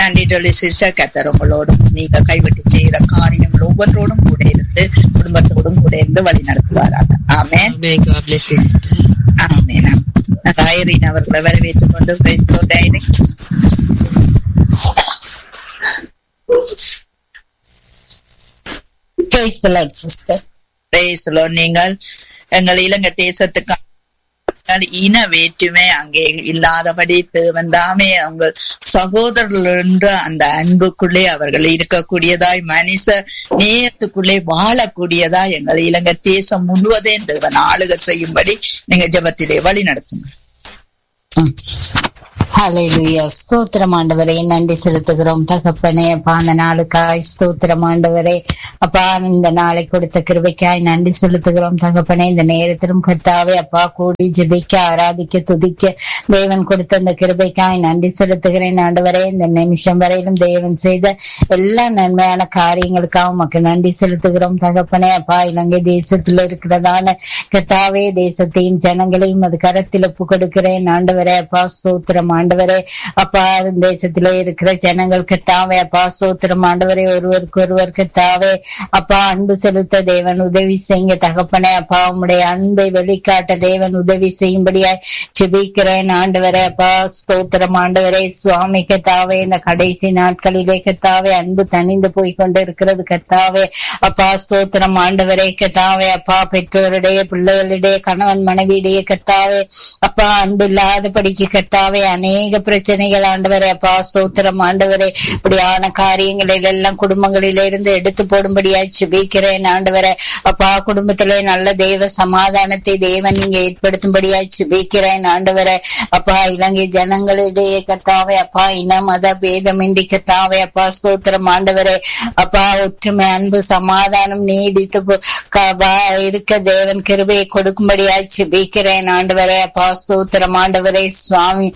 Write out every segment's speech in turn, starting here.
நன்றி சொல்லி சிஸ்டர் கத்தர் உங்களோடும் நீங்க கைவிட்டு செய்யற காரியங்கள் ஒவ்வொன்றோடும் கூட இருந்து குடும்பத்தோடும் கூட இருந்து வழி நடத்துவாராக amen Amen. God bless you. sister. Amen Irene அவர்களை வரவேற்றுக் கொண்டு praise the Lord, direct. Praise the Lord, sister. Praise the Lord. நீங்கள் எங்கள் இலங்கை தேசத்துக்கு இன வேற்றுமை அங்கே இல்லாதபடி தேவன் தாமே அவங்க சகோதரர்கள் என்ற அந்த அன்புக்குள்ளே அவர்கள் இருக்கக்கூடியதாய் மனுஷ நேயத்துக்குள்ளே வாழக்கூடியதாய் எங்கள் இலங்கை தேசம் முழுவதையும் தேவன் ஆளுக செய்யும்படி நீங்க ஜெபத்திலே வழி நடத்துங்க ஹalleluya ஸ்தோத்திரம் ஆண்டவரே நன்றி செலுத்துகிறோம் தகப்பனே அப்பா அந்த நாளுக்காய் ஸ்தோத்திரம் ஆண்டவரே அப்பா இந்த நாளை கொடுத்த கிருபைக்காய் நன்றி செலுத்துகிறோம் தகப்பனே இந்த நேரத்திலும் கர்த்தாவே அப்பா கூடி ஜெபிக்க ஆராதிக்க துதிக்க தேவன் கொடுத்த இந்த கிருபைக்காய் நன்றி செலுத்துகிறேன் ஆண்டவரே இந்த நிமிஷம் வரையிலும் தேவன் செய்த எல்லா நன்மையான காரியங்களுக்காக உமக்கு நன்றி செலுத்துகிறோம் தகப்பனே அப்பா இலங்கை தேசத்துல இருக்கிறதான கர்த்தாவே தேசத்தையும் ஜனங்களையும் அது கரத்தில் ஒப்பு கொடுக்கிறேன் ஆண்டவரே அப்பா ஸ்தோத்திரம் ஆண்டவரே அப்பா தேசத்திலே இருக்கிற ஜனங்கள் கத்தாவே அப்பா ஸ்தோத்திரம் ஆண்டவரே ஒருவருக்கு ஒருவர் கத்தாவே அப்பா அன்பு செலுத்த தேவன் உதவி செய்யுங்க தகப்பனே அப்பா உம்முடைய அன்பை வெளிக்காட்ட தேவன் உதவி செய்யும்படியாய் செபிக்கிறேன் ஆண்டவரே அப்பா ஸ்தோத்திரம் ஆண்டவரே சுவாமி கத்தாவே இந்த கடைசி நாட்களிலே கத்தாவே அன்பு தணிந்து போய் கொண்டு இருக்கிறது கத்தாவே அப்பா ஸ்தோத்திரம் ஆண்டவரே கத்தாவே அப்பா பெற்றோருடைய பிள்ளைகளிடையே கணவன் மனைவியிடையே கத்தாவே அப்பா அன்பு இல்லாதபடிக்கு கத்தாவே அநேக பிரச்சனைகள் ஆண்டவரே அப்பா ஸ்தோத்திரம் ஆண்டவரே இப்படியான காரியங்களில் எல்லாம் குடும்பங்களில இருந்து எடுத்து போடும்படியாய் சுபிக்கிறேன் ஆண்டவரே அப்பா குடும்பத்திலே நல்ல தெய்வ சமாதானத்தை தேவன் நீங்க ஏற்படுத்தும்படியாய் சுபிக்கிறேன் ஆண்டவரே அப்பா இலங்கை ஜனங்களிடையே கத்தாவே அப்பா இன மத பேதமின்றி கத்தாவே அப்பா ஸ்தோத்திரம் ஆண்டவரே அப்பா ஒற்றுமை அன்பு சமாதானம் நீடித்து போ- க- வா- இருக்க தேவன் கிருபையை கொடுக்கும்படியாய் சுபிக்கிறேன் ஆண்டவரே அப்பா ஸ்தோத்திரம் ஆண்டவரே சுவாமி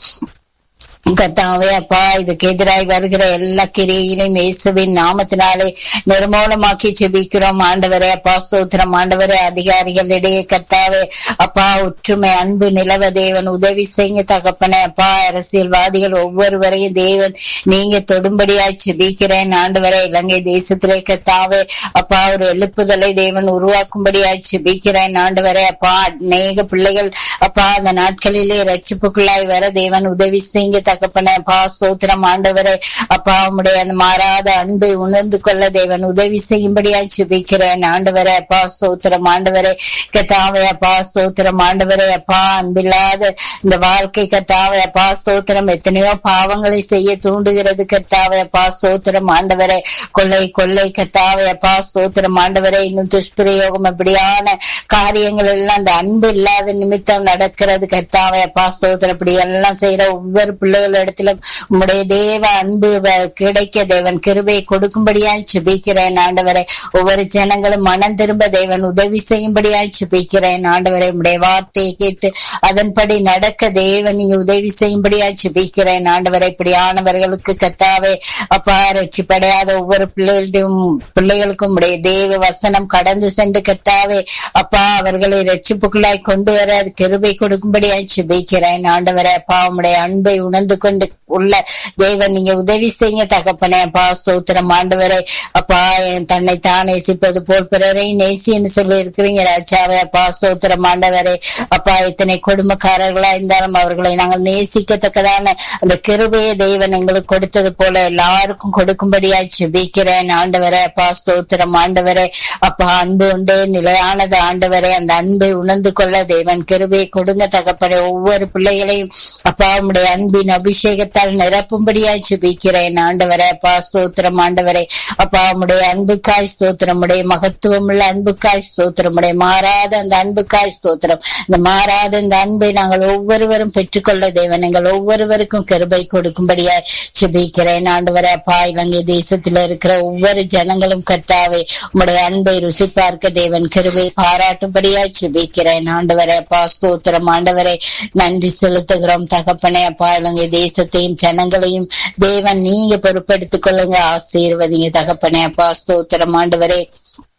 கத்தாவே அப்பா இதுக்கு எதிராய் வருகிற எல்லா கிரியிலும் இயேசுவின் நாமத்தினாலே நிர்மூலமாக்கி செபிக்கிறோம் ஆண்டவரே அப்பா ஸ்தோத்திரம் ஆண்டவரே அதிகாரிகளிடையே கத்தாவே அப்பா ஒற்றுமை அன்பு நிலவ தேவன் உதவி செய்யுங்க தகப்பனே அப்பா அரசியல்வாதிகள் ஒவ்வொருவரையும் தேவன் நீங்க தொடும்படியாய் செபிக்கிறேன் ஆண்டவரே இலங்கை தேசத்திலே கத்தாவே அப்பா ஒரு எழுப்புதலை தேவன் உருவாக்கும்படியாய் செபிக்கிறேன் ஆண்டவரே அப்பா அநேக பிள்ளைகள் அப்பா அந்த நாட்களிலே ரட்சிப்புக்குள்ளாய் வர தேவன் உதவி செய்யுங்க தகப்பனே அப்பா ஸ்தோத்திரம் ஆண்டவரே அப்பா உம்முடைய அந்த மாறாத அன்பை உணர்ந்து கொள்ள தேவன் உதவி செய்யும்படியாய் சுபிக்கிறேன் ஆண்டவரே அப்பா ஸ்தோத்திரம் ஆண்டவரே கத்தாவே அப்பா ஸ்தோத்திரம் ஆண்டவரே அப்பா அன்பில்லாத இந்த வாழ்க்கை கத்தாவே அப்பா ஸ்தோத்திரம் எத்தனையோ பாவங்களை செய்ய தூண்டுகிறது கத்தாவே அப்பா ஸ்தோத்திரம் ஆண்டவரே கொள்ளை கொள்ளை கத்தாவே அப்பா ஸ்தோத்திரம் ஆண்டவரே இன்னும் துஷ்பிரயோகம் அப்படியான காரியங்கள் எல்லாம் அந்த அன்பு இல்லாத நிமித்தம் நடக்கிறது கத்தாவே அப்பா ஸ்தோத்திரம் இப்படி எல்லாம் செய்யற ஒவ்வொரு பிள்ளைகளிடத்திலும் உம்முடைய தேவ அன்பு வ- கிடைக்க தேவன் கிருபையை கொடுக்கும்படியாய் சுபிக்கிறேன் ஆண்டவரை ஒவ்வொரு ஜனங்களும் மனம் திரும்ப தேவன் உதவி செய்யும்படியாய் சுபிக்கிறேன் ஆண்டவரை உம்முடைய வார்த்தையை கேட்டு அதன்படி நடக்க தேவன் நீங்க உதவி செய்யும்படியாய் சுபிக்கிறேன் ஆண்டவரை இப்படியானவர்களுக்கு கத்தாவே அப்பா ரட்சிப்படையாத ஒவ்வொரு பிள்ளைகளும் பிள்ளைகளுக்கும் உடைய தேவ வசனம் கடந்து சென்று கத்தாவே அப்பா அவர்களை ரட்சிப்புக்குள்ளாய் கொண்டு வர அது கிருபை கொடுக்கும்படியாய் சுபிக்கிறேன் ஆண்டவரே அப்பா உம்முடைய அன்பை உணர்ந்து கொண்டு உள்ள தேவன் நீங்க உதவி செய்யுங்க தகப்பனே அப்பா ஸ்தோத்திரம் ஆண்டவரே அப்பா என் தன்னை தான் நேசிப்பது போல் பிறரை நேசின்னு சொல்லி இருக்கிறீங்க ராஜாவே அப்பா ஸ்தோத்திரம் ஆண்டவரே அப்பா இத்தனை குடும்பக்காரர்களா இருந்தாலும் அவர்களை நாங்கள் நேசிக்கத்தக்கதான அந்த கிருபையை தேவன் எங்களுக்கு கொடுத்தது போல எல்லாருக்கும் கொடுக்கும்படியாய் செபிக்கிறேன் ஆண்டவரே அப்பா ஸ்தோத்திரம் ஆண்டவரே அப்பா அன்பு உண்டு நிலையானது ஆண்டவரே அந்த அன்பை உணர்ந்து கொள்ள தேவன் கிருபையை கொடுங்க தகப்பனே ஒவ்வொரு பிள்ளைகளையும் அப்பா உம்முடைய அன்பின் அபிஷேகத்தால் நிரப்பும்படியாய் செபிக்கிறேன் ஆண்டவரே அப்பா ஸ்தோத்திரம் ஆண்டவரே அப்பா உம்முடைய அன்புக்காய் ஸ்தோத்திரம் உடைய மகத்துவம் உள்ள அன்புக்காய் ஸ்தோத்திரம் உடைய மாறாத அந்த அன்புக்காய் ஸ்தோத்திரம் இந்த மாறாத இந்த அன்பை நாங்கள் ஒவ்வொருவரும் பெற்றுக்கொள்ள தேவன் எங்கள் ஒவ்வொருவருக்கும் கிருபை கொடுக்கும்படியாய் செபிக்கிறேன் ஆண்டவரே அப்பா இலங்கை தேசத்துல இருக்கிற ஒவ்வொரு ஜனங்களும் கர்த்தாவே உம்முடைய அன்பை ருசி பார்க்க தேவன் கிருபை பாராட்டும்படியாய் செபிக்கிறேன் ஆண்டவரே அப்பா ஸ்தோத்திரம் ஆண்டவரே நன்றி செலுத்துகிறோம் தகப்பனே அப்பா இலங்கை தேசத்தையும் ஜனங்களையும் தேவன் நீங்க பொறுப்பெடுத்துக் கொள்ளுங்க ஆசீர்வதிங்க தகப்பனே அப்பா ஸ்தோத்திரம் ஆண்டவரே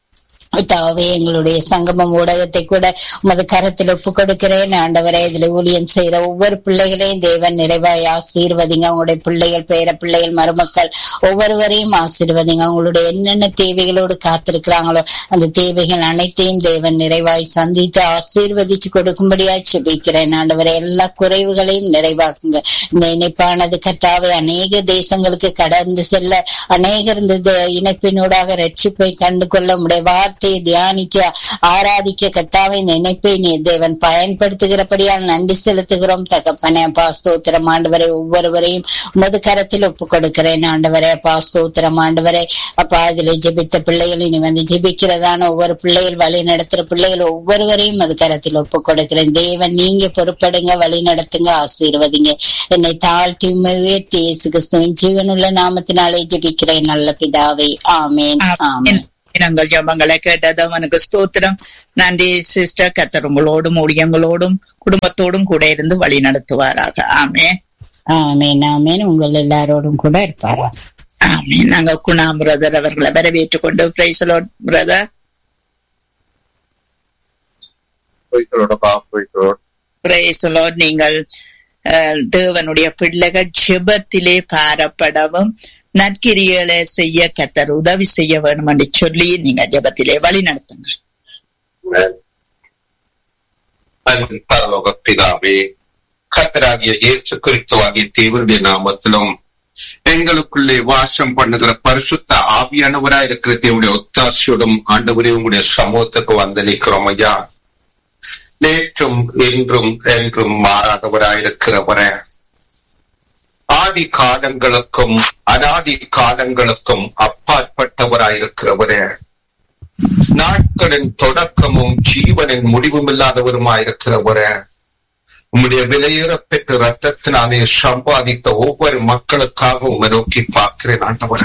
தாவே எங்களுடைய சங்கமம் ஊடகத்தை கூட உமது கரத்தில் ஒப்பு கொடுக்கிறேன் ஆண்டவரே இதுல ஊழியம் செய்யற ஒவ்வொரு பிள்ளைகளையும் தேவன் நிறைவாய் ஆசீர்வதிங்க அவங்களுடைய பிள்ளைகள் பேர பிள்ளைகள் மருமக்கள் ஒவ்வொருவரையும் ஆசீர்வதிங்க அவங்களுடைய என்னென்ன தேவைகளோடு காத்திருக்கிறாங்களோ அந்த தேவைகள் அனைத்தையும் தேவன் நிறைவாய் சந்தித்து ஆசீர்வதிச்சு கொடுக்கும்படியாய் செபிக்கிறேன் ஆண்டவரே எல்லா குறைவுகளையும் நிறைவாக்குங்க இந்த இணைப்பானது கர்த்தாவை அநேக தேசங்களுக்கு கடந்து செல்ல அநேகர் இந்த த- இணைப்பினூடாக ரட்சிப்பை கண்டு கொள்ள உடைய வார்த்தையை தியானிக்க ஆராதிக்க கர்த்தாவை இந்த இணைப்பை நீ தேவன் பயன்படுத்துகிறபடியால் நன்றி செலுத்துகிறோம் தகப்பனே அப்பா ஸ்தோத்திரம் ஆண்டவரை ஒவ்வொருவரையும் உமது கரத்தில் ஒப்பு கொடுக்கிறேன் ஆண்டவரே அப்பா ஸ்தோத்திரம் ஆண்டவரே அப்பா இதுல ஜெபித்த பிள்ளைகள் இனி வந்து ஜெபிக்கிறதான ஒவ்வொரு பிள்ளைகள் வழி நடத்துற பிள்ளைகள் ஒவ்வொருவரையும் அது கரத்தில் ஒப்பு கொடுக்கிறேன் தேவன் நீங்க பொறுப்படுங்க வழி நடத்துங்க ஆசீர்வதிங்க என்னை தாழ்த்தி உம்மை உயர்த்தி இயேசு கிறிஸ்துவின் ஜீவனுள்ள நாமத்தினாலே ஜெபிக்கிறேன் நல்ல பிதாவே ஆமேன் ஆமேன் நாங்கள் ஜபங்களை கேட்டது அவனுக்கு ஸ்தோத்திரம் நன்றி சிஸ்டர் கத்தர் உங்களோடும் ஊழியங்களோடும் குடும்பத்தோடும் கூட இருந்து வழி நடத்துவாராக ஆமே ஆமேன் ஆமேன் உங்கள் எல்லாரோடும் கூட இருப்பாரா ஆமே நாங்க குணா பிரதர் அவர்களை வரவேற்றுக் கொண்டு பிரைசலோட் பிரதர் போய்களோடப்பா போய்களோட பிரைசலோட் நீங்கள் அஹ், தேவனுடைய பிள்ளைகள் ஜெபத்திலே பாரப்படவும் நற்கிரிகளை செய்ய கத்தர் உதவி செய்ய வேணும் என்று சொல்லி நீங்க ஜெபத்திலே வழி நடத்துங்க அன்பின் பரலோக பிதாவே கத்தராகிய இயேசு கிறிஸ்துவாகிய தேவனுடைய நாமத்திலும் எங்களுக்குள்ளே வாசம் பண்ணுகிற பரிசுத்த ஆவியானவராய் இருக்கிற தேவனுடைய ஒத்தாசியோடும் ஆண்டவரே உங்களுடைய சமூகத்துக்கு வந்து நிற்கிறோம் ஐயா நேற்றும் இன்றும் என்றும் மாறாதவராயிருக்கிறவரே ஆதி காலங்களுக்கும் அனாதி காலங்களுக்கும் அப்பாற்பட்டவராயிருக்கிறவரே நாட்களின் தொடக்கமும் ஜீவனின் முடிவும் இல்லாதவருமாயிருக்கிறவரே உம்முடைய விலையேற பெற்ற ரத்தத்தினாலே சம்பாதித்த ஒவ்வொரு மக்களுக்காக உம்மை நோக்கி பார்க்கிறேன் ஆண்டவரே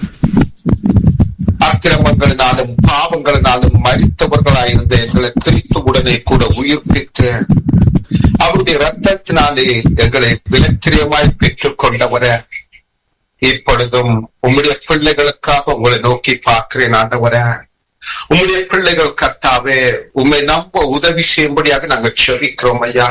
அக்கிரமங்களினாலும் பாவங்களினாலும் மறித்தவர்களாயிருந்த எங்களை கிறிஸ்து உடனே கூட உயிர்ப்பித்து அவருடைய ரத்தத்தினாலே எங்களை விலக்கிரியமாய் பெற்றுக் கொண்டவரே இப்பொழுதும் உம்முடைய பிள்ளைகளுக்காக உங்களை நோக்கி பார்க்கிறேன் ஆண்டவரே உம்முடைய பிள்ளைகள் கத்தாவே உம்மை நம்ப உதவி செய்யும்படியாக நாங்கள் செவிக்கிறோம் ஐயா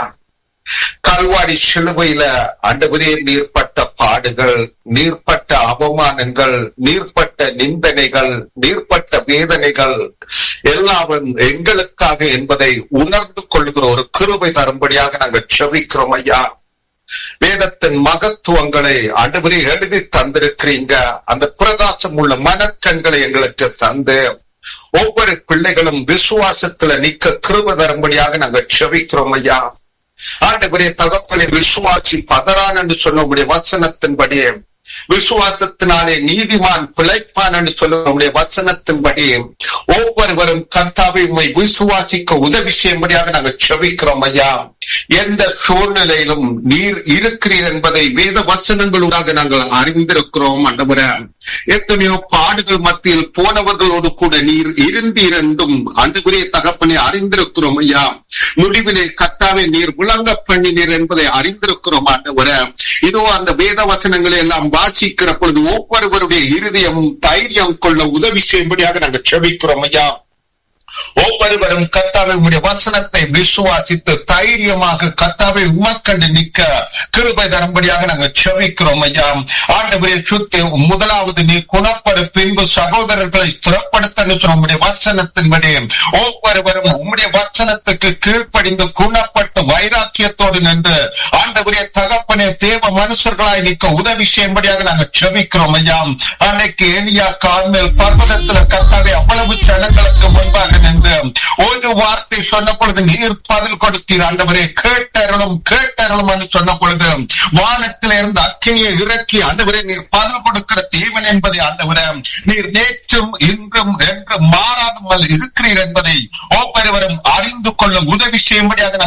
கல்வாரி சிலுவையில ஆண்டவரே நீர்ப்பட்ட பாடுகள் நீர்ப்பட்ட அவமானங்கள் நீர்ப்பட்ட நிந்தனைகள் நீர்ப்பட்ட வேதனைகள் எல்லாவும் எங்களுக்காக என்பதை உணர்ந்து கொள்ளுகிற ஒரு கிருபை தரும்படியாக நாங்கள் செவிக்கிறோம் ஐயா வேதத்தின் மகத்துவங்களை ஆண்டவரே எழுதி தந்திருக்கிறீங்க அந்த பிரகாசம் உள்ள மனக்கண்களை எங்களுக்கு தந்து ஒவ்வொரு பிள்ளைகளும் விசுவாசத்துல நிக்க கிருப தரும்படியாக நாங்கள் செவிக்கிறோம் ஐயா ஆண்டவரே தகப்பனை விசுவாசி பதறான் என்று சொன்ன உடைய வசனத்தின்படி விசுவாசத்தினாலே நீதிமான் பிழைப்பான் என்று சொல்ல உடைய வசனத்தின்படி ஒவ்வொருவரும் கர்த்தாவை உம்மை விசுவாசிக்க உதவி செய்யும்படியாக நாங்கள் செவிக்கிறோம் ஐயா எந்த சூழ்நிலையிலும் நீர் இருக்கிறீர் என்பதை வேத வசனங்களூடாக நாங்கள் அறிந்திருக்கிறோம் ஆண்டவரே எத்தனையோ பாடுகள் மத்தியில் போனவர்களோடு கூட நீர் இருந்தீர் என்றும் அன்றுகுரிய தகப்பனை அறிந்திருக்கிறோம் ஐயா முடிவிலே கத்தாவே நீர் விளங்க பண்ணினீர் என்பதை அறிந்திருக்கிறோம் ஆண்டவரே இதோ அந்த வேத வசனங்களை எல்லாம் வாசிக்கிற பொழுது ஒவ்வொருவருடைய இருதயமும் தைரியம் கொள்ள உதவி செய்யும்படியாக நாங்கள் செபிக்கிறோம் ஐயா ஒவ்வொருவரும் கத்தாவை உடைய வசனத்தை விசுவாசித்து தைரியமாக கத்தாவை உமக்கண்டு நிற்க கிருபை தரும்படியாக நாங்கள் செவிக்கிறோம் ஐயா ஆண்டவரே சுத்தி முதலாவது நீ குணப்படு பின்பு சகோதரர்களை ஸ்திரப்படுத்த உம்முடைய வசனத்தின்படி ஒவ்வொருவரும் உம்முடைய வசனத்துக்கு கீழ்ப்படிந்து குணப்பட்டு வைராக்கியத்தோடு நின்று ஆண்டவரே தகப்பனே தேவ மனுஷர்களாய் நிற்க உதவி செய்யும்படியாக நாங்கள் செபிக்கிறோம் ஐயா அன்னைக்கு ஏனியா கார்மேல் பர்வதத்துல கத்தாவே அவ்வளவு ஜனங்களுக்கு முன்பாக நின்று ஒரு வார்த்தை சொன்ன பொழுது நீர் பதில் கொடுத்தீர் ஆண்டவரே கேட்டருளும் கேட்டருளும் என்று சொன்ன பொழுது வானத்தில் இருந்து அக்கினியை இறக்கி ஆண்டவரே நீர் பதில் கொடுக்கிற தேவன் என்பதை ஆண்டவரே நீர் நேற்றும் இன்றும் என்று மாறாமல் இருக்கிறீர் என்பதை ஒவ்வொருவரும் அறிந்து கொள்ள உதவி செய்யும்படியாக நாங்கள் செவி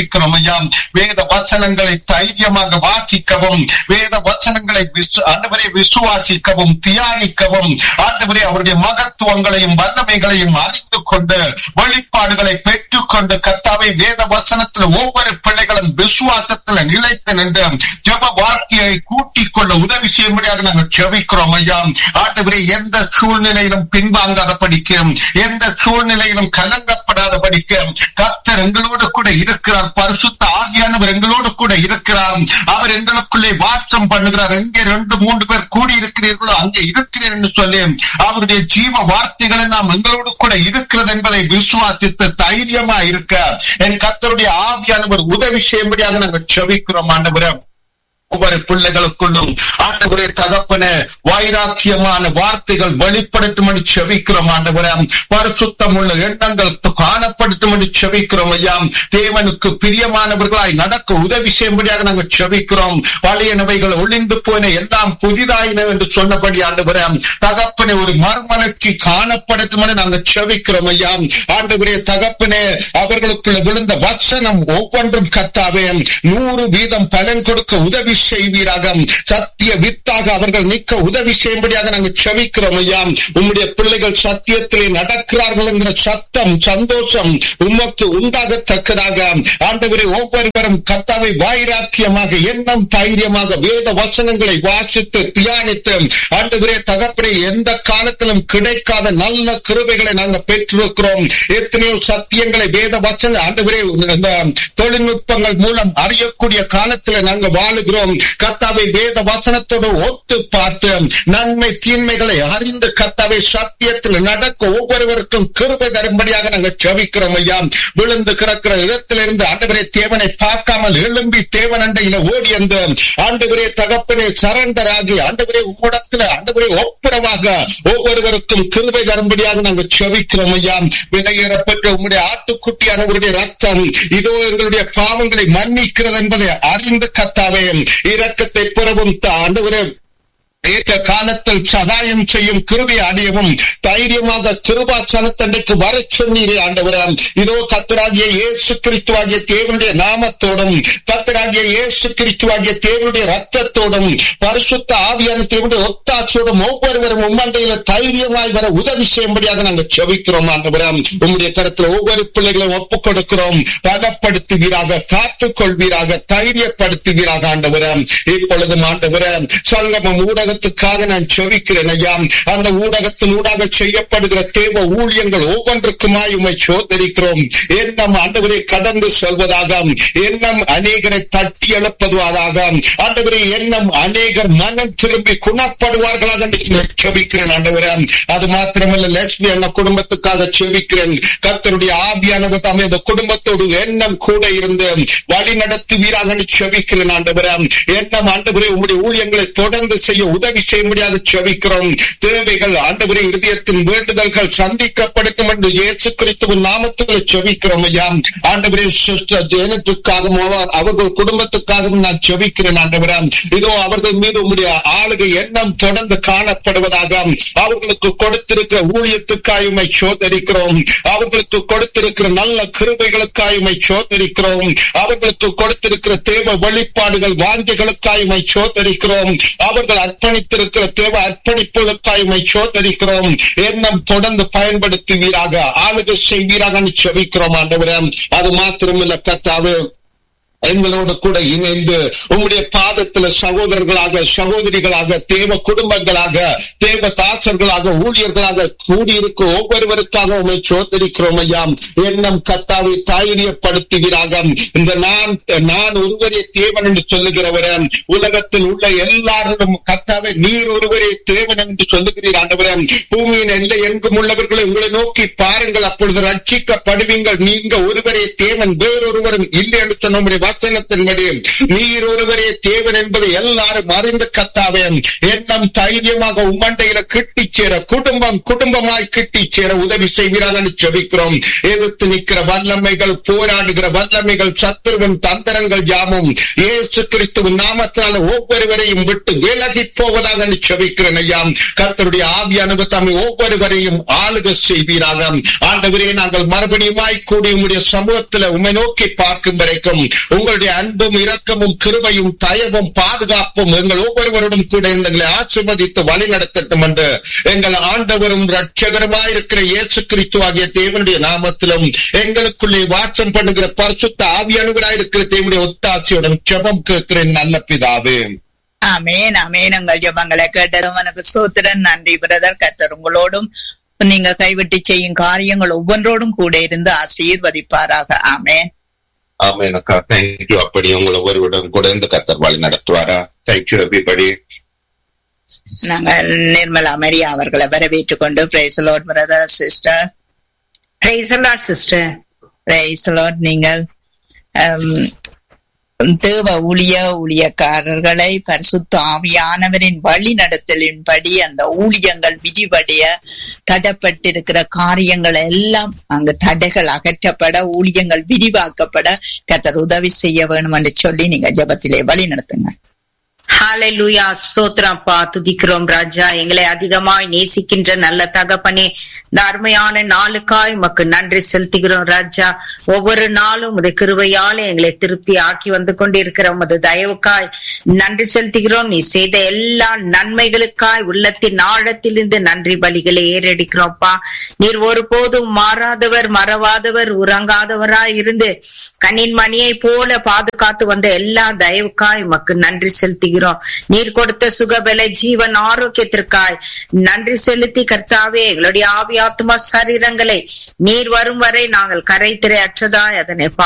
செவிக்கிறோம் ஐயா வேத வசனங்களை தைரியமாக வாசிக்கவும் வேத வசனங்களை விசு- ஆண்டவரே விசுவாசிக்கவும் தியானிக்கவும் ஆண்டவரே அவருடைய மகத்துவங்களையும் வல்லமைகளையும் அறிந்து கொண்டு வெளிப்பாடுகளை பெற்றுக்கொண்டு கத்தாவை வேத வசனத்தில் ஒவ்வொரு பிள்ளைகளும் விசுவாசத்தில் நிலைத்து நின்று ஜப வாழ்க்கையை கூட்டிக் கொள்ள உதவி செய்யும்படியாக நாங்கள் செவிக்கிறோம் ஐயா ஆண்டவரே எந்த சூழ்நிலையிலும் பின்வாங்காத படிக்க எந்த சூழ்நிலையிலும் கலங்கப்படாத படிக்க கர்த்தர் எங்களோடு கூட இருக்கிறார் பரிசுத்த ஆகியானவர் எங்களோடு கூட இருக்கிறார் அவர் எங்களுக்குள்ளே வாசம் பண்ணுகிறார் எங்கே ரெண்டு மூன்று பேர் கூடி இருக்கிறீர்களோ அங்கே இருக்கிறேன் என்று சொல்லி அவருடைய ஜீவ வார்த்தைகளை நாம் எங்களோடு கூட இருக்கிறது என்பதை விசுவாசித்து தைரியமா இருக்க என் கர்த்தருடைய ஆவியானவர் உதவி செய்யும்படியாக நாங்கள் செவிக்கிறோம் ஆண்டவரே ஒவ்வொரு பிள்ளைகளுக்குள்ளும் ஆண்டவரே தகப்பன வைராக்கியமான வார்த்தைகள் வெளிப்படுத்தும் என்று செவிக்கிறோம் ஆண்டவரே பரிசுத்தம் உள்ள எண்ணங்கள் காணப்படுத்தும் என்று செவிக்கிறோம் ஐயா தேவனுக்கு பிரியமானவர்களாய் நடக்க உதவி செய்யும்படியாக நாங்கள் செவிக்கிறோம் பழையனவைகள் ஒளிந்து போன எல்லாம் புதிதாயின என்று சொன்னபடி ஆண்டவரே தகப்பனே ஒரு மறுமலர்ச்சி காணப்படுத்தும் என்று நாங்கள் செவிக்கிறோம் ஐயா ஆண்டவரே தகப்பனே அவர்களுக்குள்ள விழுந்த வசனம் ஒவ்வொன்றும் கத்தாவே நூறு வீதம் பலன் கொடுக்க உதவி செய்வீராக சத்திய வித்தாக அவர்கள் நிற்க உதவி செய்யும்படியாக நாங்கள் செவிக்கிறோம் ஐயா உம்முடைய பிள்ளைகள் சத்தியத்திலே நடக்கிறார்கள் என்கிற சத்தம் சந்தோஷம் உமக்கு உண்டாகத்தக்கதாக ஆண்டவரை ஒவ்வொருவரும் கத்தாவை வாயிராக்கியமாக எண்ணம் தைரியமாக வேத வசனங்களை வாசித்து தியானித்து ஆண்டவரே தகப்பனை எந்த காலத்திலும் கிடைக்காத நல்ல கிருபைகளை நாங்கள் பெற்றிருக்கிறோம் எத்தனையோ சத்தியங்களை வேத வசன ஆண்டவரே இந்த தொழில்நுட்பங்கள் மூலம் அறியக்கூடிய காலத்துல நாங்க வாழுகிறோம் கத்தாவை வேத வசனத்தோடு ஒத்து பார்த்து நன்மை தீன்மைகளை அறிந்து கத்தாவை சத்தியத்தில் நடக்க ஒவ்வொருவருக்கும் கிருபை தரும்படியாக நாங்கள் செவிக்கிறோம் ஐயா விழுந்து கிடக்கிற இடத்திலிருந்து ஆண்டவரே தேவனை பார்க்காமல் எழும்பி தேவன் அண்டையில ஓடி அந்த ஆண்டவரே தகப்பனே சரண்டர் ஆகி ஆண்டவரே உம்மிடத்துல ஆண்டவரே ஒப்புரவாக ஒவ்வொருவருக்கும் கிருபை தரும்படியாக நாங்கள் செவிக்கிறோம் ஐயா விலையேறப்பட்ட உம்முடைய ஆட்டுக்குட்டியானவருடைய ரத்தம் இதோ எங்களுடைய பாவங்களை மன்னிக்கிறது என்பதை அறிந்து கத்தாவே இரக்கத்தை புறவும் ஆண்டவரே ஏற்ற காலத்தில் சகாயம் செய்யும் கிருபை அடையவும் தைரியமாக கிருபாசனத்தண்டைக்கு வர சொன்னீரே ஆண்டவரம் இதோ கத்தராகிய இயேசு கிறிஸ்துவாகிய தேவனுடைய நாமத்தோடும் கத்தராகிய இயேசு கிறிஸ்துவாகிய தேவனுடைய ரத்தத்தோடும் பரிசுத்த ஆவியான தேவனுடைய ஒத்தாட்சியோடும் ஒவ்வொருவரும் உம்மண்டையில தைரியமாய் வர உதவி செய்யும்படியாக நாங்கள் செவிக்கிறோம் ஆண்டவரம் உம்முடைய கருத்துல ஒவ்வொரு பிள்ளைகளையும் ஒப்புக் கொடுக்கிறோம் பலப்படுத்துவீராக காத்துக் கொள்வீராக தைரியப்படுத்துவீராக ஆண்டவரம் இப்பொழுதும் ஆண்டவரம் சங்கமம் ஊடக ஊடகத்துக்காக நான் செவிக்கிறேன் ஐயா அந்த ஊடகத்தின் ஊடாக செய்யப்படுகிற தேவ ஊழியங்கள் ஒவ்வொன்றுக்குமாய் உண்மை சோதரிக்கிறோம் எண்ணம் ஆண்டவரை கடந்து செல்வதாக எண்ணம் அநேகரை தட்டி எழுப்பதுவதாக ஆண்டவரை எண்ணம் அநேகர் மனம் திரும்பி குணப்படுவார்களாக நான் செவிக்கிறேன் ஆண்டவரே அது மாத்திரமல்ல லட்சுமி அண்ணா குடும்பத்துக்காக செவிக்கிறேன் கர்த்தருடைய ஆவியானவர் தாமே இந்த குடும்பத்தோடு எண்ணம் கூட இருந்து வழி நடத்துவீராக செவிக்கிறேன் ஆண்டவரே எண்ணம் ஆண்டவரே உங்களுடைய ஊழியங்களை தொடர்ந்து செய்ய உதவி செய்யும்படியாக செவிக்கிறோம் தேவைகள் ஆண்டவரே இருதயத்தின் வேண்டுதல்கள் சந்திக்கப்படும் என்று இயேசு கிறிஸ்துவின் நாமத்தில் செவிக்கிறோம் ஐயா ஆண்டவரே சிஸ்டர் ஜெயனத்துக்காகவும் அவர்கள் குடும்பத்துக்காகவும் நான் செவிக்கிறேன் ஆண்டவரே இதோ அவர்கள் மீது உங்களுடைய ஆளுகை எண்ணம் தொடர்ந்து காணப்படுவதாக அவர்களுக்கு கொடுத்திருக்கிற ஊழியத்துக்காயுமை சோதரிக்கிறோம் அவர்களுக்கு கொடுத்திருக்கிற நல்ல கிருபைகளுக்காயுமை சோதரிக்கிறோம் அவர்களுக்கு கொடுத்திருக்கிற தேவ வெளிப்பாடுகள் வாஞ்சைகளுக்காயுமை சோதரிக்கிறோம் அவர்கள் அர்ப்பணித்திருக்கிற தேவ அர்ப்பணிப்புகளுக்காயுமை சோதரிக்கிறோம் எண்ணம் தொடர்ந்து பயன்படுத்துவீராக ஆளுகை செய்வீராக செவிக்கிறோம் ஆண்டவரே அது மாத்திரமில்ல கத்தாவு எங்களோடு கூட இணைந்து உங்களுடைய பாதத்துல சகோதரர்களாக சகோதரிகளாக தேவ குடும்பங்களாக தேவ தாசர்களாக ஊழியர்களாக கூடியிருக்க ஒவ்வொருவருக்காக உண்மை சோதரிக்கிறோம் ஐயா எண்ணம் கத்தாவை தைரியப்படுத்துகிறாக இந்த நான் நான் ஒருவரே தேவன் என்று சொல்லுகிறவரன் உலகத்தில் உள்ள எல்லாரும் கத்தாவை நீர் ஒருவரே தேவன் என்று சொல்லுகிறீர் ஆண்டவரன் பூமியின் எல்லை எங்கும் உள்ளவர்களை உங்களை நோக்கி பாருங்கள் அப்பொழுது ரட்சிக்கப்படுவீங்கள் நீங்க ஒருவரே தேவன் வேறொருவரும் இல்லை என்று சொன்ன உங்களுடைய வசனத்தின்படி நீர் ஒருவரே தேவன் என்பதை எல்லாரும் அறிந்து கத்தாவே எண்ணம் தைரியமாக உம்மண்டையில கிட்டி சேர குடும்பம் குடும்பமாய் கிட்டி சேர உதவி செய்வீராக ஜெபிக்கிறோம் எதிர்த்து நிற்கிற வல்லமைகள் போராடுகிற வல்லமைகள் சத்துருவின் தந்திரங்கள் யாமும் இயேசு கிறிஸ்துவின் நாமத்தினால ஒவ்வொருவரையும் விட்டு விலகி போவதாக ஜெபிக்கிறேன் ஐயா கர்த்தருடைய ஆவியானவர் தம்மை ஒவ்வொருவரையும் ஆளுக செய்வீராக ஆண்டவரே நாங்கள் மறுபடியுமாய் கூடி உங்களுடைய சமூகத்துல உண்மை நோக்கி பார்க்கும் வரைக்கும் உங்களுடைய அன்பும் இரக்கமும் கிருபையும் தயவும் பாதுகாப்பும் எங்கள் ஒவ்வொருவருடன் கூட எங்களை ஆசிர்வதித்து வழி நடத்தட்டும் என்று எங்கள் ஆண்டவரும் ரட்சகருமாய் இருக்கிற இயேசு கிறிஸ்து ஆகிய தேவனுடைய நாமத்திலும் எங்களுக்குள்ளே வாசம் பண்ணுகிற பரிசுத்த ஆவியானவராய் இருக்கிற தேவனுடைய ஒத்தாட்சியுடன் ஜெபம் கேட்கிறேன் நல்ல பிதாவே அமேன் அமேன் உங்கள் ஜபங்களை கேட்டதும் எனக்கு சோத்திரன் நன்றி பிரதர் கத்தர் உங்களோடும் நீங்க கைவிட்டு செய்யும் காரியங்கள் ஒவ்வொன்றோடும் கூட இருந்து ஆசீர்வதிப்பாராக ஆமேன் ஆமென் அக்கா தேங்க்யூ அப்படி உங்களை ஒவ்வொருவருடன் கூட இந்த கத்தர் வழி நடத்துவாரா தேங்க்யூ எவ்ரிபடி நாங்கள் நிர்மலா மரியா அவர்களை வரவேற்றுக் கொண்டு praise the Lord brother sister Praise the Lord, sister. Praise the Lord நீங்கள் ஹம், தேவ ஊழிய ஊழியக்காரர்களை பரிசுத்த ஆவியானவரின் வழி நடத்தலின்படி அந்த ஊழியங்கள் விதிபடிய தடப்பட்டிருக்கிற காரியங்கள் எல்லாம் அங்கு தடைகள் அகற்றப்பட ஊழியங்கள் விரிவாக்கப்பட கத்தர் உதவி செய்ய வேணும் என்று சொல்லி நீங்க ஜெபத்திலே வழி நடத்துங்க ஹalleluya ஸ்தோத்திரம் அப்பா துதிக்கிறோம் ராஜா எங்களை அதிகமாய் நேசிக்கின்ற நல்ல தகப்பனே இந்த அருமையான நாளுக்காய் உமக்கு நன்றி செலுத்துகிறோம் ராஜா ஒவ்வொரு நாளும் உமது கிருபையாலே எங்களை திருப்தி ஆக்கி வந்து கொண்டிருக்கிற உமது தயவுக்காய் நன்றி செலுத்துகிறோம் நீ செய்த எல்லா நன்மைகளுக்காய் உள்ளத்தின் ஆழத்திலிருந்து நன்றி பலிகளை ஏறெடுக்கிறோம்ப்பா நீர் ஒருபோதும் மாறாதவர் மறவாதவர் உறங்காதவராய் இருந்து கண்ணின் மணியை போல பாதுகாத்து வந்த எல்லா தயவுக்காய் உமக்கு நன்றி செலுத்துகிறோம் நீர் கொடுத்த சுகபல ஜீவன் ஆரோக்கியத்திற்காய் நன்றி செலுத்தி கர்த்தாவே எங்களுடைய ஆவியாத்மா சரீரங்களை நீர் வரும் வரை நாங்கள் கரைத்திரை அற்றதாய் அதனை